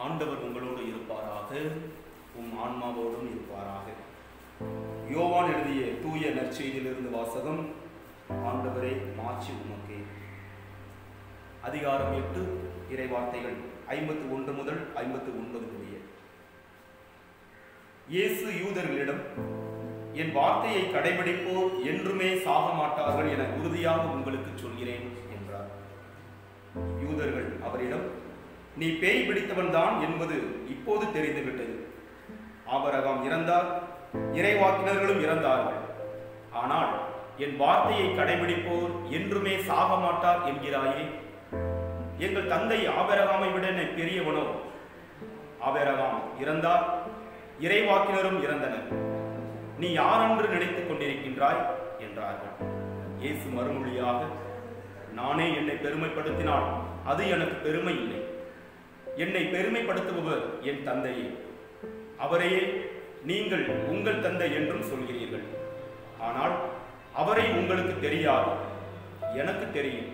ஆண்டவர் உங்களோடு இருப்பாராக உம் ஆன்மாவோடும் இருப்பாராக யோவான் எழுதிய தூய நற்செய்தியிலிருந்து வாசகம் ஆண்டவரே மாட்சி உமக்கே அதிகாரம் எட்டு இறைவார்த்தைகள் ஐம்பத்து ஒன்று முதல் ஐம்பத்து ஒன்பது முடிய இயேசு யூதர்களிடம் என் வார்த்தையை கடைபிடிப்போர் என்றுமே சாக மாட்டார்கள் என உறுதியாக உங்களுக்கு சொல்கிறேன் என்றார் யூதர்கள் அவரிடம் நீ பேய் பிடித்தவன்தான் என்பது இப்போது தெரிந்துவிட்டது ஆபரகாம் இறந்தார் இறைவாக்கினர்களும் இறந்தார்கள் ஆனால் என் வார்த்தையை கடைபிடிப்போர் என்றுமே சாக மாட்டார் என்கிறாயே எங்கள் தந்தை ஆபரகாமை விட என்னை பெரியவனோ ஆபரகாம் இறந்தார் இறைவாக்கினரும் இறந்தனர் நீ யாரென்று நினைத்துக் கொண்டிருக்கின்றாய் என்றார்கள் இயேசு மறுமொழியாக நானே என்னை பெருமைப்படுத்தினால் அது எனக்கு பெருமை இல்லை என்னை பெருமைப்படுத்துபவர் என் தந்தையே அவரையே நீங்கள் உங்கள் தந்தை என்றும் சொல்கிறீர்கள் ஆனால் அவரை உங்களுக்கு தெரியாது எனக்கு தெரியும்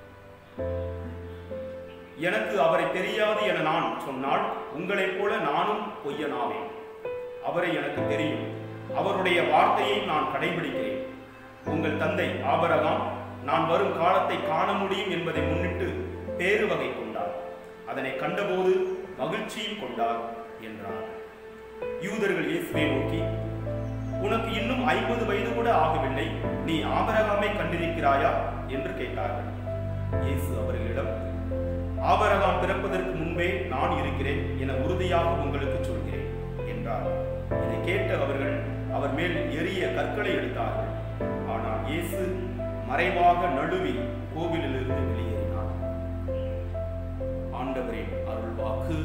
எனக்கு அவரை தெரியாது என நான் சொன்னால் உங்களைப் போல நானும் பொய்யனாவேன் அவரை எனக்கு தெரியும் அவருடைய வார்த்தையை நான் கடைபிடிக்கிறேன் உங்கள் தந்தை ஆபரகாம் நான் வரும் காலத்தை காண முடியும் என்பதை முன்னிட்டு பேரு வகை கொண்டார் அதனை கண்டபோது மகிழ்ச்சியும் கொண்டார் என்றார் யூதர்கள் இயேசுவை நோக்கி உனக்கு இன்னும் ஐம்பது வயது கூட ஆகவில்லை நீ ஆபரகாமை கண்டிருக்கிறாயா என்று கேட்டார்கள் இயேசு அவர்களிடம் ஆபரகாம் பிறப்பதற்கு முன்பே நான் இருக்கிறேன் என உறுதியாக உங்களுக்கு சொல்கிறேன் என்றார் இதை கேட்ட அவர்கள் அவர் மேல் எரிய கற்களை எடுத்தார்கள் ஆனால் இயேசு மறைவாக நழுவி கோவிலிலிருந்து வெளியேறினார் ஆண்டவரின் அருள்வாக்கு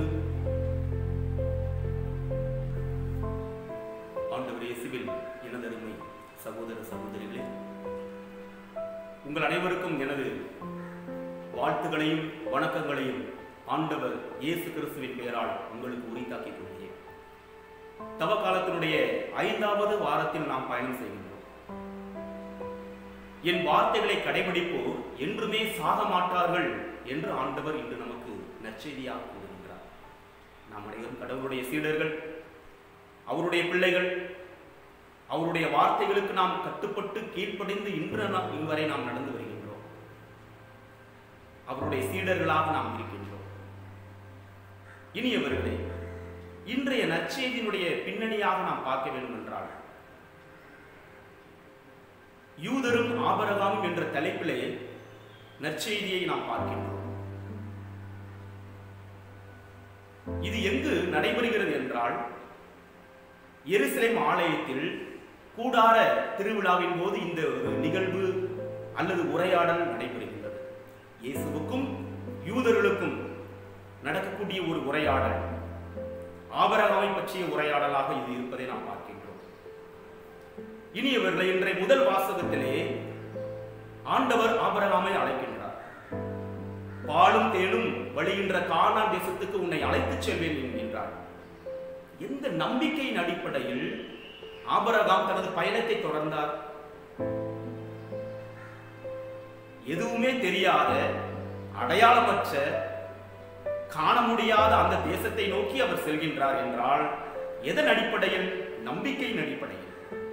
ஆண்டவர் இயேசுவில் எனதருமை சகோதர சகோதரிகளே உங்கள் அனைவருக்கும் எனது வாழ்த்துகளையும் வணக்கங்களையும் ஆண்டவர் இயேசு கிறிஸ்துவின் பெயரால் உங்களுக்கு உரித்தாக்கிக் கொள்கிறேன் தவ காலத்தினுடைய ஐந்தாவது வாரத்தில் நாம் பயணம் செய்கின்றோம் என் வார்த்தைகளை கடைபிடிப்போர் என்றுமே சாக மாட்டார்கள் என்று ஆண்டவர் இன்று நமக்கு நற்செய்தியாக கூறுகின்றார் நாம் அனைவரும் கடவுளுடைய சீடர்கள் அவருடைய பிள்ளைகள் அவருடைய வார்த்தைகளுக்கு நாம் கட்டுப்பட்டு கீழ்ப்படிந்து இன்று நாம் இன்வரை நாம் நடந்து வருகின்றோம் அவருடைய சீடர்களாக நாம் இருக்கின்றோம் இனியவர்களே இன்றைய நற்செய்தியினுடைய பின்னணியாக நாம் பார்க்க வேண்டும் என்றால் யூதரும் ஆபரகாமும் என்ற தலைப்பிலே நற்செய்தியை நாம் பார்க்கின்றோம் இது எங்கு நடைபெறுகிறது என்றால் எருசலேம் ஆலயத்தில் கூடார திருவிழாவின் போது இந்த ஒரு நிகழ்வு அல்லது உரையாடல் நடைபெறுகின்றது இயேசுவுக்கும் யூதர்களுக்கும் நடக்கக்கூடிய ஒரு உரையாடல் ஆபரகாமை பற்றிய உரையாடலாக இது இருப்பதை நாம் பார்க்கின்றோம் இனியவர்களை இன்றைய முதல் வாசகத்திலே ஆண்டவர் ஆபரகாமை அழைக்கின்றார் பாலும் தேனும் வழிகின்ற கானான் தேசத்துக்கு உன்னை அழைத்துச் செல்வேன் என்கின்றார் எந்த நம்பிக்கையின் அடிப்படையில் ஆபரகாம் தனது பயணத்தை தொடர்ந்தார் எதுவுமே தெரியாத அடையாளமற்ற காண முடியாத அந்த தேசத்தை நோக்கி அவர் செல்கின்றார் என்றால் எதன் அடிப்படையில் நம்பிக்கையின் அடிப்படையில்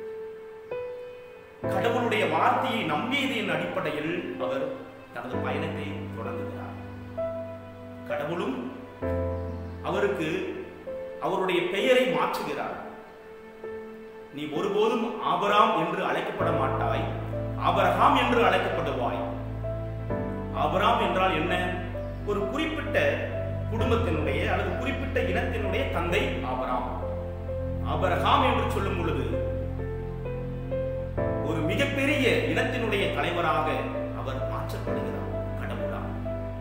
கடவுளுடைய வார்த்தையை நம்பியதின் அடிப்படையில் அவர் தனது பயணத்தை தொடங்குகிறார் கடவுளும் அவருக்கு அவருடைய பெயரை மாற்றுகிறார் நீ ஒருபோதும் ஆபராம் என்று அழைக்கப்பட மாட்டாய் ஆபரகாம் என்று அழைக்கப்படுவாய் ஆபராம் என்றால் என்ன ஒரு குறிப்பிட்ட குடும்பத்தினுடைய அல்லது குறிப்பிட்ட இனத்தினுடைய தந்தை ஆபராம் ஆபரகாம் என்று சொல்லும் பொழுது ஒரு மிகப்பெரிய இனத்தினுடைய தலைவராக அவர் மாற்றப்படுகிறார் கடவுளால்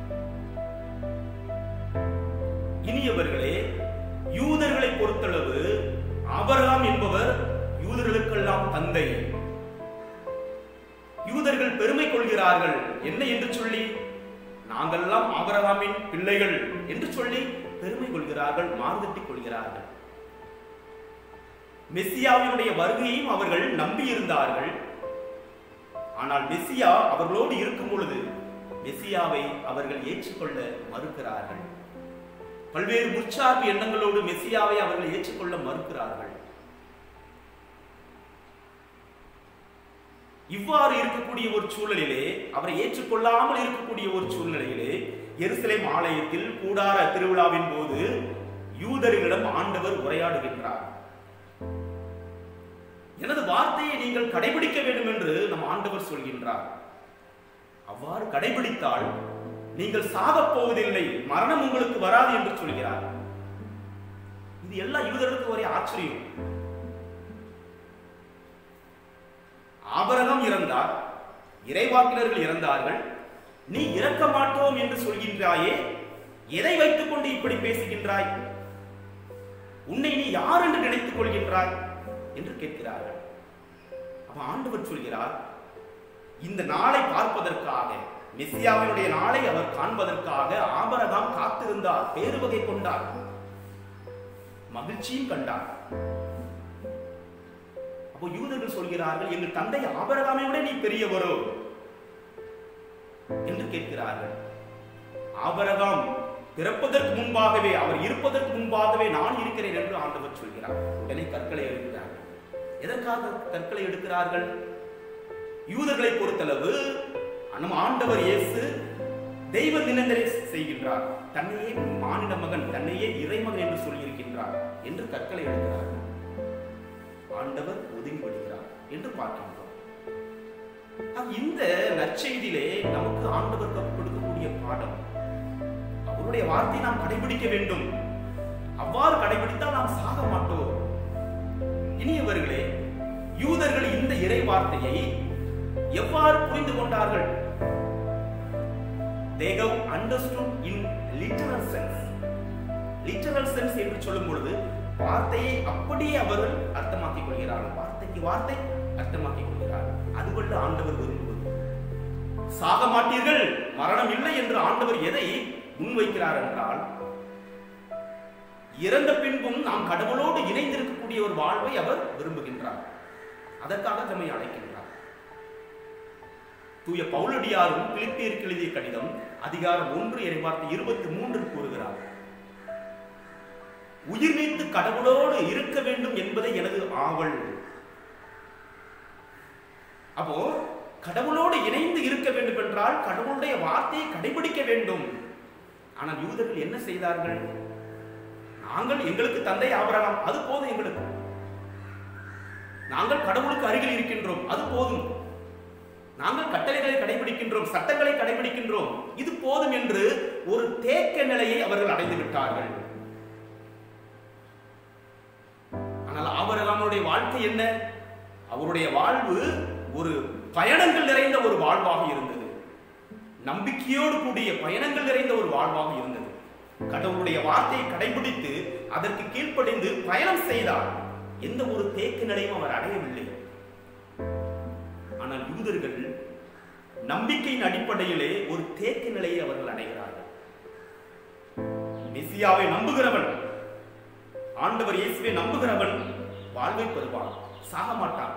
இனியவர்களே யூதர்களை பொறுத்தளவு ஆபரகாம் என்பவர் யூதர்களுக்கெல்லாம் தந்தை யூதர்கள் பெருமை கொள்கிறார்கள் என்ன என்று சொல்லி நாங்கெல்லாம் ஆபரகாமின் பிள்ளைகள் என்று சொல்லி பெருமை கொள்கிறார்கள் மாறுதட்டிக் கொள்கிறார்கள் மெஸ்ஸியாவினுடைய வருகையையும் அவர்கள் நம்பியிருந்தார்கள் ஆனால் மெஸ்ஸியா அவர்களோடு இருக்கும் பொழுது மெஸ்ஸியாவை அவர்கள் ஏற்றுக்கொள்ள மறுக்கிறார்கள் பல்வேறு முற்சார்பு எண்ணங்களோடு மெசியாவை அவர்கள் ஏற்றுக்கொள்ள மறுக்கிறார்கள் இவ்வாறு இருக்கக்கூடிய ஒரு சூழலிலே அவரை ஏற்றுக்கொள்ளாமல் இருக்கக்கூடிய ஒரு சூழ்நிலையிலே எருசலேம் ஆலயத்தில் கூடார திருவிழாவின் போது யூதர்களிடம் ஆண்டவர் உரையாடுகின்றார் எனது வார்த்தையை நீங்கள் கடைபிடிக்க வேண்டும் என்று நம் ஆண்டவர் சொல்கின்றார் அவ்வாறு கடைபிடித்தால் நீங்கள் சாகப் போவதில்லை மரணம் உங்களுக்கு வராது என்று சொல்கிறார் இது எல்லா யூதர்களுக்கும் ஒரே ஆச்சரியம் ஆபரகம் இறந்தார் இறைவாக்கினர்கள் இறந்தார்கள் நீ இறக்க மாட்டோம் என்று சொல்கின்றாயே எதை வைத்துக் கொண்டு இப்படி பேசுகின்றாய் உன்னை நீ யார் என்று நினைத்துக் கொள்கின்றாய் என்று கேட்கிறார்கள் அப்ப ஆண்டவர் சொல்கிறார் இந்த நாளை பார்ப்பதற்காக மெஸ்ஸியாவினுடைய நாளை அவர் காண்பதற்காக ஆபரகாம் காத்திருந்தார் பேரு வகை கொண்டார் மகிழ்ச்சியும் கண்டார் அப்போ யூதர்கள் சொல்கிறார்கள் எங்கள் தந்தை ஆபரகாமை விட நீ பெரியவரோ என்று கேட்கிறார்கள் ஆபரகாம் பிறப்பதற்கு முன்பாகவே அவர் இருப்பதற்கு முன்பாகவே நான் இருக்கிறேன் என்று ஆண்டவர் சொல்கிறார் உடனே கற்களை எடுக்கிறார்கள் எதற்காக கற்களை எடுக்கிறார்கள் யூதர்களை பொறுத்தளவு நம் ஆண்டவர் இயேசு தெய்வ நினைந்தரை செய்கின்றார் தன்னையே மானிட மகன் தன்னையே இறைமகன் என்று சொல்லியிருக்கின்றார் என்று கற்களை எடுக்கிறார்கள் ஆண்டவர் ஒதுங்கி விடுகிறார் என்று பார்க்கின்றோம் ஆக இந்த நற்செய்தியிலே நமக்கு ஆண்டவர் கற்றுக் கொடுக்கக்கூடிய பாடம் அவருடைய வார்த்தையை நாம் கடைபிடிக்க வேண்டும் அவ்வாறு கடைபிடித்தால் நாம் சாக மாட்டோம் இனியவர்களே யூதர்கள் இந்த இறை வார்த்தையை எவ்வாறு புரிந்து கொண்டார்கள் they have understood in literal sense literal sense என்று சொல்லும் பொழுது வார்த்தையை அப்படியே அவர்கள் அர்த்தமாக்கிக் கொள்கிறார்கள் வார்த்தைக்கு வார்த்தை அர்த்தமாக்கிக் கொள்கிறார்கள் அதுபோல ஆண்டவர் விரும்புவது சாக மாட்டீர்கள் மரணம் இல்லை என்று ஆண்டவர் எதை முன்வைக்கிறார் என்றால் இறந்த பின்பும் நாம் கடவுளோடு இணைந்திருக்கக்கூடிய ஒரு வாழ்வை அவர் விரும்புகின்றார் அதற்காக நம்மை அழைக்கின்றார் தூய பவுலடியாரும் பிலிப்பியருக்கு எழுதிய கடிதம் அதிகாரம் ஒன்று இறைவார்த்தை இருபத்தி மூன்று கூறுகிறார் உயிர் நீத்து கடவுளோடு இருக்க வேண்டும் என்பதை எனது ஆவல் அப்போ கடவுளோடு இணைந்து இருக்க வேண்டும் என்றால் கடவுளுடைய வார்த்தையை கடைபிடிக்க வேண்டும் ஆனால் யூதர்கள் என்ன செய்தார்கள் நாங்கள் எங்களுக்கு தந்தை ஆபரகம் அது போதும் எங்களுக்கு நாங்கள் கடவுளுக்கு அருகில் இருக்கின்றோம் அது போதும் நாங்கள் கட்டளைகளை கடைபிடிக்கின்றோம் சட்டங்களை கடைபிடிக்கின்றோம் இது போதும் என்று ஒரு தேக்க நிலையை அவர்கள் அடைந்து விட்டார்கள் ஆனால் ஆபரகாமுடைய வாழ்க்கை என்ன அவருடைய வாழ்வு ஒரு பயணங்கள் நிறைந்த ஒரு வாழ்வாக இருந்தது நம்பிக்கையோடு கூடிய பயணங்கள் நிறைந்த ஒரு வாழ்வாக இருந்தது கடவுளுடைய வார்த்தையை கடைபிடித்து அதற்கு கீழ்ப்படிந்து பயணம் செய்தார் எந்த ஒரு தேக்க நிலையும் அவர் அடையவில்லை ஆனால் யூதர்கள் நம்பிக்கையின் அடிப்படையிலே ஒரு தேக்க நிலையை அவர்கள் அடைகிறார்கள் மெசியாவை நம்புகிறவன் ஆண்டவர் இயேசுவை நம்புகிறவன் வாழ்வை பெறுவான் சாக மாட்டான்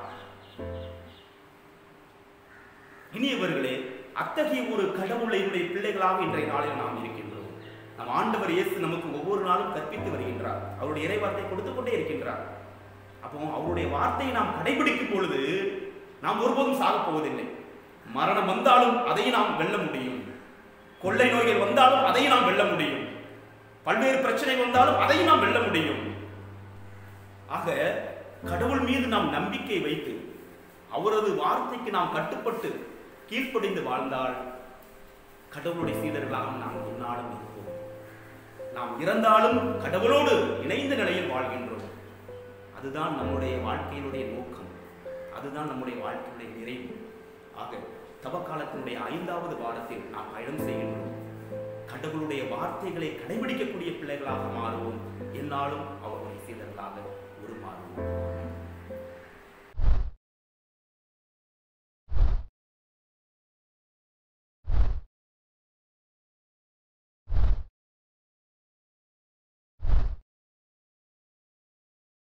இனியவர்களே அத்தகைய ஒரு கடவுளையுடைய பிள்ளைகளாக இன்றைய நாளில் நாம் இருக்கின்றோம் நம் ஆண்டவர் இயேசு நமக்கு ஒவ்வொரு நாளும் கற்பித்து வருகின்றார் அவருடைய இறைவார்த்தை கொடுத்து கொண்டே இருக்கின்றார் அப்போ அவருடைய வார்த்தையை நாம் கடைபிடிக்கும் பொழுது நாம் ஒருபோதும் சாகப் போவதில்லை மரணம் வந்தாலும் அதை நாம் வெல்ல முடியும் கொள்ளை நோய்கள் வந்தாலும் அதை நாம் வெல்ல முடியும் பல்வேறு பிரச்சனை வந்தாலும் அதை நாம் வெல்ல முடியும் ஆக கடவுள் மீது நாம் நம்பிக்கை வைத்து அவரது வார்த்தைக்கு நாம் கட்டுப்பட்டு கீழ்ப்படிந்து வாழ்ந்தால் கடவுளுடைய சீடர்களாக நாம் எந்நாளும் இருப்போம் நாம் இறந்தாலும் கடவுளோடு இணைந்த நிலையில் வாழ்கின்றோம் அதுதான் நம்முடைய வாழ்க்கையினுடைய நோக்கம் அதுதான் நம்முடைய வாழ்க்கையுடைய நிறைவு ஆக தவக்காலத்தினுடைய ஐந்தாவது வாரத்தில் நாம் பயணம் செய்கின்றோம் கடவுளுடைய வார்த்தைகளை கடைபிடிக்கக்கூடிய பிள்ளைகளாக மாறுவோம் என்னாலும் அவர்